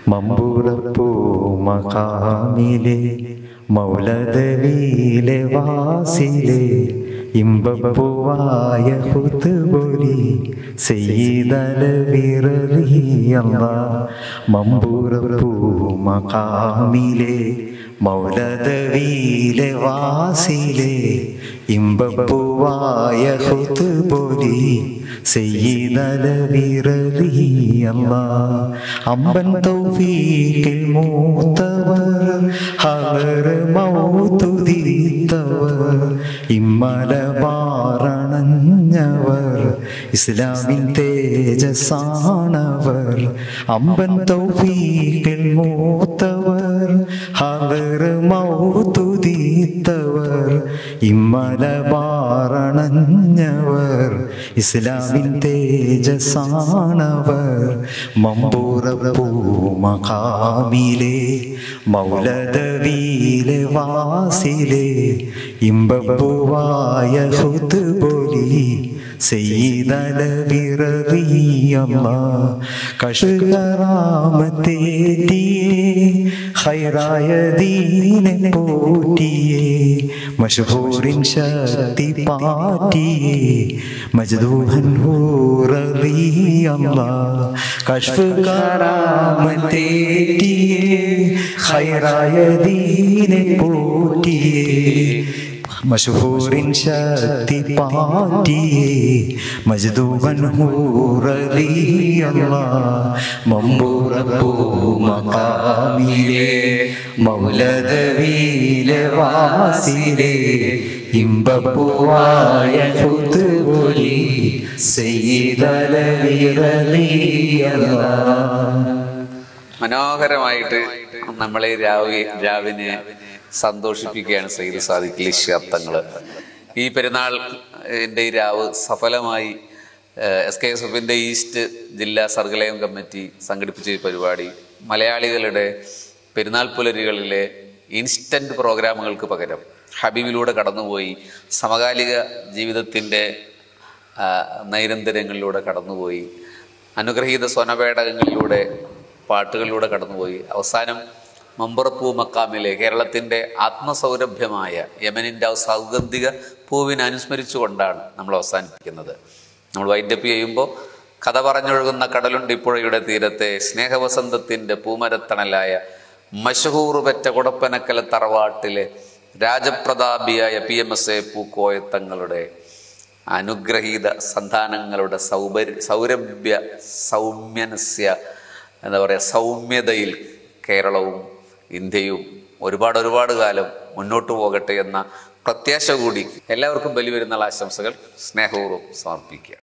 മമ്പുറപ്പൂ മകാമിലെ മൗലദവിയിലെ വാസിലെ ഇമ്പപ്പൂവായ ഹുത്തുബൊലി സെയ്തലവിറിയല്ല മമ്പുറപ്പൂ മകാമിലെ മൗലദവിയിലെ വാസിലെ ഇമ്പപ്പൂവായ ഹുത്തുബൊലി സെയ്തലവിറിയല്ല അമ്പൻ തൗഫീഖിൽ മൂത്തവർ hour മൗതുതിത്തവർ ഇമ്മല പാറണഞ്ഞവർ ഇസ്ലാമിൻ തേജസാണവർ അമ്പൻ തൗഫീഖിൽ മൂത്തവർ hour മൗതുതിത്തവർ ഇമ്മല പാറണഞ്ഞവർ ഇസ്ലാമിൻ തേജസാണവർ മമ്പൂറപ്പൂ മകാമിലെ മൗലദവിയിലെ വാസിലെ ഇമ്പപ്പൂവായ ഹുത്തുബൊലി സെയ്തലവിറിയമ്മ കഷുകറാമത്തേറ്റിയേ ഹൈറായ ദീനെ പോറ്റിയേ മഷഹൂറിൻ ശക്തി പാറ്റിയേ മജ്ദൂഹൻ ഹൂറിയമ്മ കഷുകറാമത്തേറ്റിയേ ഹൈറായ ദീനെ പോറ്റിയേ മഷഹൂറിൻ ശക്തി പാറ്റിയേ മജ്ദൂബൻ ഹൂറിയല്ല മമ്പൂറപ്പൂ മകാമിലെ മൗലദവിയിലെ വാസിലെ ഇമ്പപ്പൂവായ ഹുതുബൊലി സെയ്തലവിറലിയല്ല മനോഹരമായിട്ട് നമ്മളെ രാവി രാവിനെ സന്തോഷിപ്പിക്കുകയാണ് സയ്യിദ് സാദിഖ് ശബ്ദങ്ങൾ ഈ പെരുന്നാൾ എൻ്റെ ഈ രാവ് സഫലമായി എസ് കെ എസ് എഫിൻ്റെ ഈസ്റ്റ് ജില്ലാ സർഗലയം കമ്മിറ്റി സംഘടിപ്പിച്ച ഈ പരിപാടി മലയാളികളുടെ പെരുന്നാൾ പുലരികളിലെ ഇൻസ്റ്റന്റ് പ്രോഗ്രാമുകൾക്ക് പകരം ഹബീബിലൂടെ കടന്നുപോയി സമകാലിക ജീവിതത്തിൻ്റെ ആ, നൈരന്തര്യങ്ങളിലൂടെ കടന്നുപോയി അനുഗ്രഹീത സ്വനപേടകങ്ങളിലൂടെ പാട്ടുകളിലൂടെ കടന്നുപോയി അവസാനം മമ്പുറപ്പൂ മക്കാമിലെ കേരളത്തിൻ്റെ ആത്മസൗരഭ്യമായ യമനിൻ്റെ ആ സൗഗന്ധിക പൂവിനെ അനുസ്മരിച്ചുകൊണ്ടാണ് നമ്മൾ അവസാനിപ്പിക്കുന്നത് നമ്മൾ വൈൻഡപ്പ് ചെയ്യുമ്പോൾ കഥ പറഞ്ഞൊഴുകുന്ന കടലുണ്ടിപ്പുഴയുടെ തീരത്തെ സ്നേഹവസന്തത്തിൻ്റെ പൂമരത്തണലായ മഷഹൂറ് പെറ്റ കൊടപ്പനക്കല തറവാട്ടിലെ രാജപ്രതാപിയായ പി എം എസ് എ പൂക്കോയത്തങ്ങളുടെ അനുഗ്രഹീത സന്താനങ്ങളുടെ സൗപര്യ സൗരഭ്യ സൗമ്യനസ്യ എന്താ പറയുക സൗമ്യതയിൽ കേരളവും ഇന്ത്യയും ഒരുപാട് ഒരുപാട് കാലം മുന്നോട്ട് പോകട്ടെ എന്ന പ്രത്യാശ കൂടി എല്ലാവർക്കും ബലിവരുന്ന ആശംസകൾ സ്നേഹപൂർവ്വം സമർപ്പിക്കുക